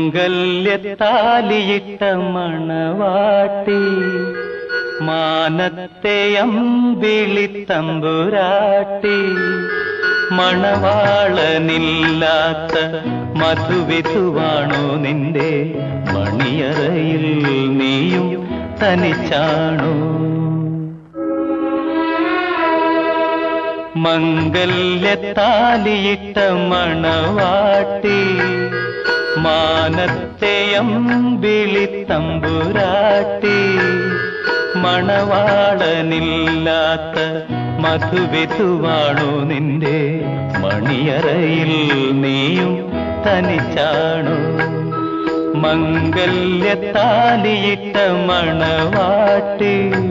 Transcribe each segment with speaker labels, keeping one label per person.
Speaker 1: മംഗല്യത്താലിയിട്ട മണവാട്ടി മാനത്തെ അമ്പിളിത്തമ്പുരാട്ടി മണവാളനില്ലാത്ത മധുവിധുവാണോ നിന്റെ മണിയറയിൽ നീയും തനിച്ചാണോ മംഗല്യത്താലിയിട്ട മണവാട്ടി മാനത്തെയം വിളിത്തമ്പുരാട്ടി മണവാളനില്ലാത്ത മധുവിധുവാണോ നിന്റെ മണിയറയിൽ നീയും തനിച്ചാണോ മംഗല്യത്താലിയിട്ട മണവാട്ടി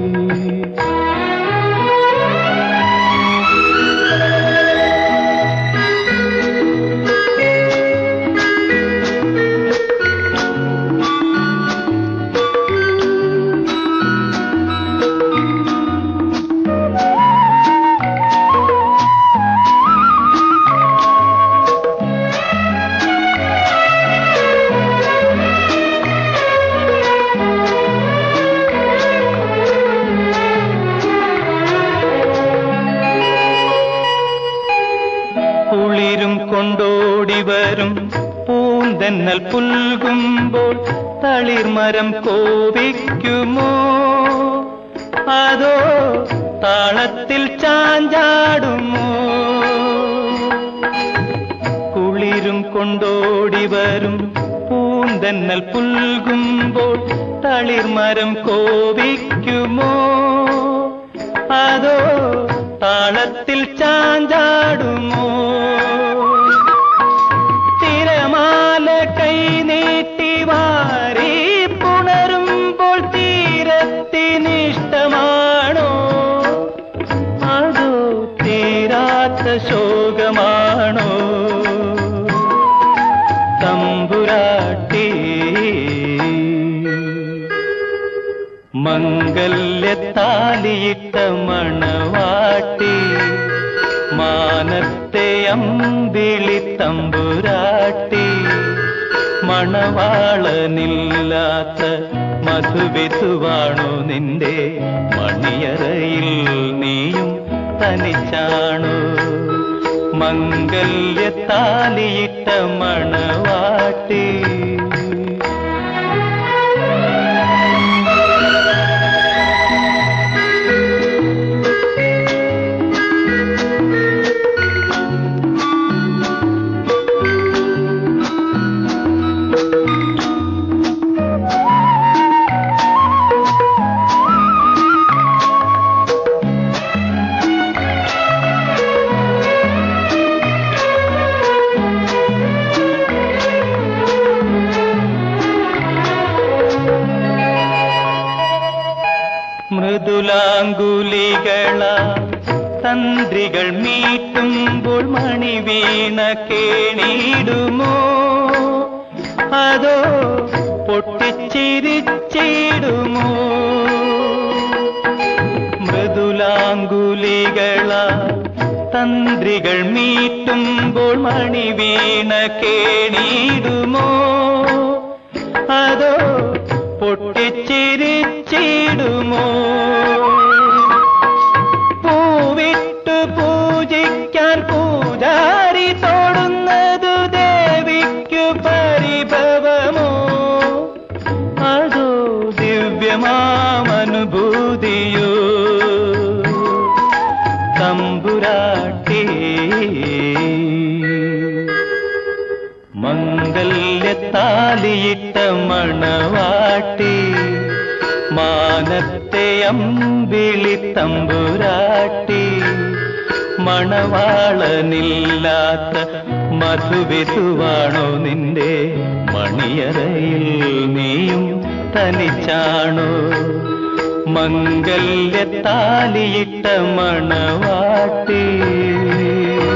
Speaker 1: കുളിരും കൊണ്ടോടി വരും പൂന്തെന്നൽ പുൽകുമ്പോൾ തളിർമരം കോപിക്കുമോ അതോ താളത്തിൽ ചാഞ്ചാടുമോ കുളിരും കൊണ്ടോടി വരും പൂന്തെന്നൽ പുൽകുമ്പോൾ തളിർമരം കോപിക്കുമോ അതോ താളത്തിൽ ചാഞ്ചാടുമോ തിരമാല കൈ നീട്ടി വാരി പുണരുമ്പോൾ തീരത്തിനിഷ്ടമാണോ അതോ തീരാത്ത ശോകമാണോ തമ്പുരാട്ടി മംഗല്യത്താലിയിട്ട മണവാട്ടി മാനത്തെ അമ്പിളി തമ്പുരാട്ടി മണവാളനില്ലാത്ത മധുവിധുവാണോ നിന്റെ മണിയറയിൽ നീയും തനിച്ചാണോ മംഗല്യത്താലിയിട്ട മണവാട്ടി മൃദുലാങ്കുലികള തന്ത്രികൾ മീട്ടുമ്പോൾ മണി വീണ കേണിടുമോ അതോ പൊട്ടിച്ചിരിച്ചിടുമോ മൃദുലാങ്കുലികള തന്ത്രികൾ മീട്ടുമ്പോൾ മണി വീണ കേണിടുമോ അതോ പൊട്ടിച്ചിരിച്ചിടുമോ പൂവിട്ടു പൂജിക്കാൻ പൂജാരി തൊടുന്നതു ദേവിക്കു പരിഭവമോ അതോ ദിവ്യമാമനുഭൂതിയോ തമ്പുരാട്ടി മംഗല്യത്താലിയിട്ട മണവാട്ടി മാനത്തെ അമ്പിളി തമ്പുരാട്ടി മണവാളനില്ലാത്ത മധുവിധുവാണോ നിന്റെ മണിയറയിൽ നീയും തനിച്ചാണോ മംഗല്യത്താലിയിട്ട മണവാട്ടി